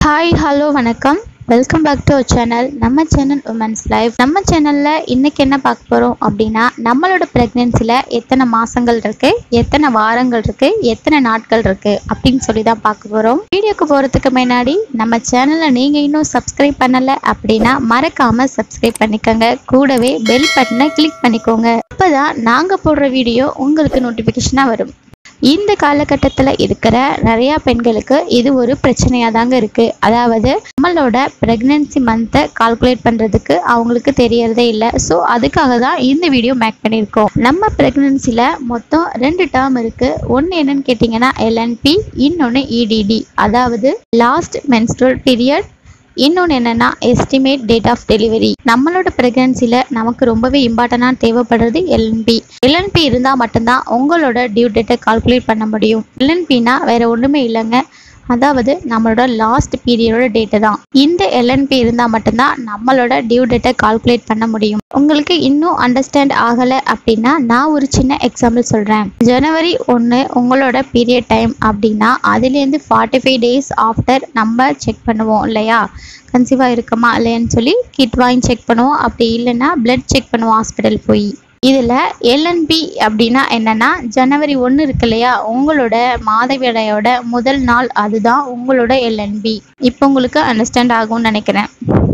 hi hello வணக்கம் welcome back to our channel நம்ம channel women's life நம்ம சேனலில் இன்னைக்கு என்ன பார்க்க போகிறோம் அப்படின்னா நம்மளோட ப்ரெக்னென்சியில் எத்தனை மாதங்கள் இருக்குது எத்தனை வாரங்கள் இருக்குது எத்தனை நாட்கள் இருக்குது அப்படின்னு சொல்லி தான் பார்க்க போகிறோம் வீடியோக்கு போகிறதுக்கு முன்னாடி நம்ம சேனலை நீங்கள் இன்னும் சப்ஸ்கிரைப் பண்ணலை அப்படின்னா மறக்காமல் சப்ஸ்கிரைப் பண்ணிக்கோங்க கூடவே பெல் பட்டனை கிளிக் பண்ணிக்கோங்க அப்போ தான் நாங்கள் போடுற வீடியோ உங்களுக்கு நோட்டிஃபிகேஷனாக வரும் இந்த காலகட்டத்தில் இருக்கிற நிறையா பெண்களுக்கு இது ஒரு பிரச்சனையாக தாங்க இருக்குது அதாவது நம்மளோட ப்ரெக்னென்சி மந்த்தை கால்குலேட் பண்ணுறதுக்கு அவங்களுக்கு தெரியறதே இல்லை ஸோ அதுக்காக தான் இந்த வீடியோ மேக் பண்ணியிருக்கோம் நம்ம ப்ரெக்னென்சியில் மொத்தம் ரெண்டு டேர்ம் இருக்குது ஒன்று என்னன்னு கேட்டிங்கன்னா எல்என்பி இன்னொன்று இடிடி அதாவது லாஸ்ட் menstrual பீரியட் இன்னொன்று என்னென்னா எஸ்டிமேட் டேட் ஆஃப் டெலிவரி நம்மளோட ப்ரெக்னன்சியில் நமக்கு ரொம்பவே இம்பார்ட்டண்டாக தேவைப்படுறது எல்என்பி எல்என்பி இருந்தால் மட்டும்தான் உங்களோட டியூ டேட்டை கால்குலேட் பண்ண முடியும் எல்என்பினா வேறு ஒன்றுமே இல்லைங்க அதாவது நம்மளோட லாஸ்ட் பீரியடோட டேட்டு தான் இந்த எல்என்பி இருந்தால் மட்டும்தான் நம்மளோட டியூ டேட்டை கால்குலேட் பண்ண முடியும் உங்களுக்கு இன்னும் அண்டர்ஸ்டாண்ட் ஆகலை அப்படின்னா நான் ஒரு சின்ன எக்ஸாம்பிள் சொல்கிறேன் ஜனவரி ஒன்று உங்களோட பீரியட் டைம் அப்படின்னா அதுலேருந்து ஃபார்ட்டி ஃபைவ் டேஸ் ஆஃப்டர் நம்ம செக் பண்ணுவோம் இல்லையா கன்சீவாக இருக்கமா இல்லையான்னு சொல்லி கிட் வாங்கி செக் பண்ணுவோம் அப்படி இல்லைன்னா பிளட் செக் பண்ணுவோம் ஹாஸ்பிட்டல் போய் இதில் எல்என்பி அப்படின்னா என்னென்னா ஜனவரி ஒன்று இருக்கு இல்லையா உங்களோட மாதவிடையோட முதல் நாள் அதுதான் உங்களோட எல்என்பி இப்போ உங்களுக்கு அண்டர்ஸ்டாண்ட் ஆகும்னு நினைக்கிறேன்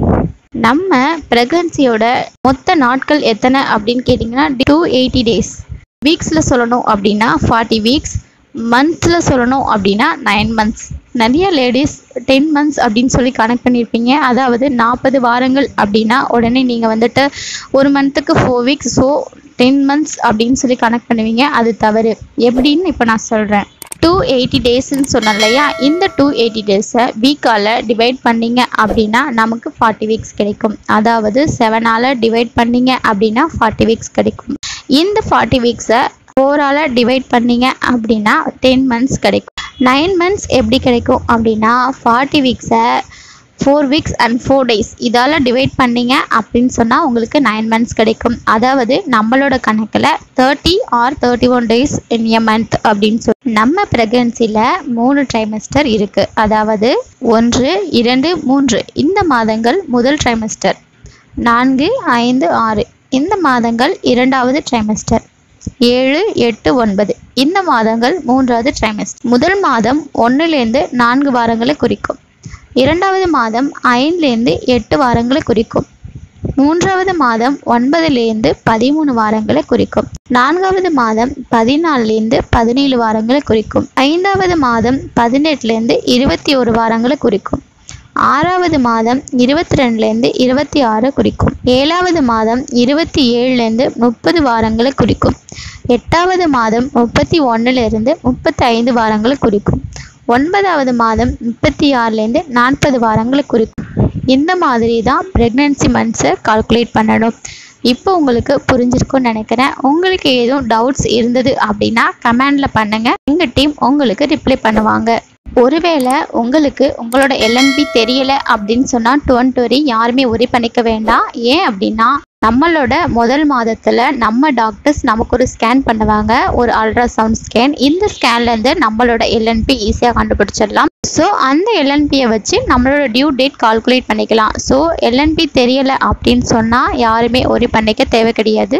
நம்ம ப்ரெக்னன்சியோட மொத்த நாட்கள் எத்தனை அப்படின்னு கேட்டிங்கன்னா டூ எயிட்டி டேஸ் வீக்ஸில் சொல்லணும் அப்படின்னா ஃபார்ட்டி வீக்ஸ் மந்த்ஸில் சொல்லணும் அப்படின்னா நைன் மந்த்ஸ் நிறைய லேடிஸ் டென் மந்த்ஸ் அப்படின்னு சொல்லி கனெக்ட் பண்ணியிருப்பீங்க அதாவது நாற்பது வாரங்கள் அப்படின்னா உடனே நீங்கள் வந்துட்டு ஒரு மந்த்துக்கு four weeks so ten months அப்படின்னு சொல்லி கனெக்ட் பண்ணுவீங்க அது தவறு எப்படின்னு இப்போ நான் சொல்கிறேன் டூ எயிட்டி டேஸ்ன்னு சொன்னேன் இல்லையா இந்த டூ எயிட்டி டேஸை வீக்கால் டிவைட் பண்ணீங்க அப்படின்னா நமக்கு ஃபார்ட்டி வீக்ஸ் கிடைக்கும் அதாவது செவனால் டிவைட் பண்ணீங்க அப்படின்னா ஃபார்ட்டி வீக்ஸ் கிடைக்கும் இந்த ஃபார்ட்டி வீக்ஸை ஃபோரால் டிவைட் பண்ணீங்க அப்படின்னா டென் மந்த்ஸ் கிடைக்கும் நைன் மந்த்ஸ் எப்படி கிடைக்கும் அப்படின்னா ஃபார்ட்டி வீக்ஸை four weeks and four days இதால் டிவைட் பண்ணீங்க அப்படின்னு சொன்னால் உங்களுக்கு நைன் மந்த்ஸ் கிடைக்கும் அதாவது நம்மளோட கணக்கில் thirty or thirty one days in a month அப்படின்னு சொல்லி நம்ம ப்ரெக்னன்சியில் மூணு ட்ரைமெஸ்டர் இருக்குது அதாவது ஒன்று இரண்டு மூன்று இந்த மாதங்கள் முதல் ட்ரைமெஸ்டர் நான்கு ஐந்து ஆறு இந்த மாதங்கள் இரண்டாவது ட்ரைமெஸ்டர் ஏழு எட்டு ஒன்பது இந்த மாதங்கள் மூன்றாவது ட்ரைமெஸ்டர் முதல் மாதம் ஒன்றுலேருந்து நான்கு வாரங்களை குறிக்கும் இரண்டாவது மாதம் ஐந்துலேருந்து எட்டு வாரங்களை குறிக்கும் மூன்றாவது மாதம் ஒன்பதுலேருந்து பதிமூணு வாரங்களை குறிக்கும் நான்காவது மாதம் பதினாலுலேருந்து பதினேழு வாரங்களை குறிக்கும் ஐந்தாவது மாதம் பதினெட்டுலேருந்து இருபத்தி ஒரு வாரங்களை குறிக்கும் ஆறாவது மாதம் இருபத்தி ரெண்டுலேருந்து இருபத்தி ஆறு குறிக்கும் ஏழாவது மாதம் இருபத்தி ஏழுலேருந்து முப்பது வாரங்களை குறிக்கும் எட்டாவது மாதம் முப்பத்தி ஒன்றுலேருந்து முப்பத்தி ஐந்து வாரங்களை குறிக்கும் ஒன்பதாவது மாதம் முப்பத்தி ஆறுலேருந்து நாற்பது வாரங்களை குறிக்கும் இந்த மாதிரி தான் ப்ரெக்னென்சி மந்த்ஸை கால்குலேட் பண்ணணும் இப்போ உங்களுக்கு புரிஞ்சிருக்கும்னு நினைக்கிறேன் உங்களுக்கு எதுவும் டவுட்ஸ் இருந்தது அப்படின்னா கமெண்டில் பண்ணுங்கள் எங்கள் டீம் உங்களுக்கு ரிப்ளை பண்ணுவாங்க ஒருவேளை உங்களுக்கு உங்களோட எல்என்பி தெரியல அப்படின்னு சொன்னால் டோன்ட் வரி யாருமே உரி பண்ணிக்க வேண்டாம் ஏன் அப்படின்னா நம்மளோட முதல் மாதத்தில் நம்ம டாக்டர்ஸ் நமக்கு ஒரு ஸ்கேன் பண்ணுவாங்க ஒரு அல்ட்ராசவுண்ட் ஸ்கேன் இந்த ஸ்கேன்லேருந்து நம்மளோட எல்என்பி ஈஸியாக கண்டுபிடிச்சிடலாம் ஸோ அந்த எல்என்பியை வச்சு நம்மளோட டியூ டேட் கால்குலேட் பண்ணிக்கலாம் ஸோ எல்என்பி தெரியலை அப்படின்னு சொன்னால் யாருமே ஒரி பண்ணிக்க தேவை கிடையாது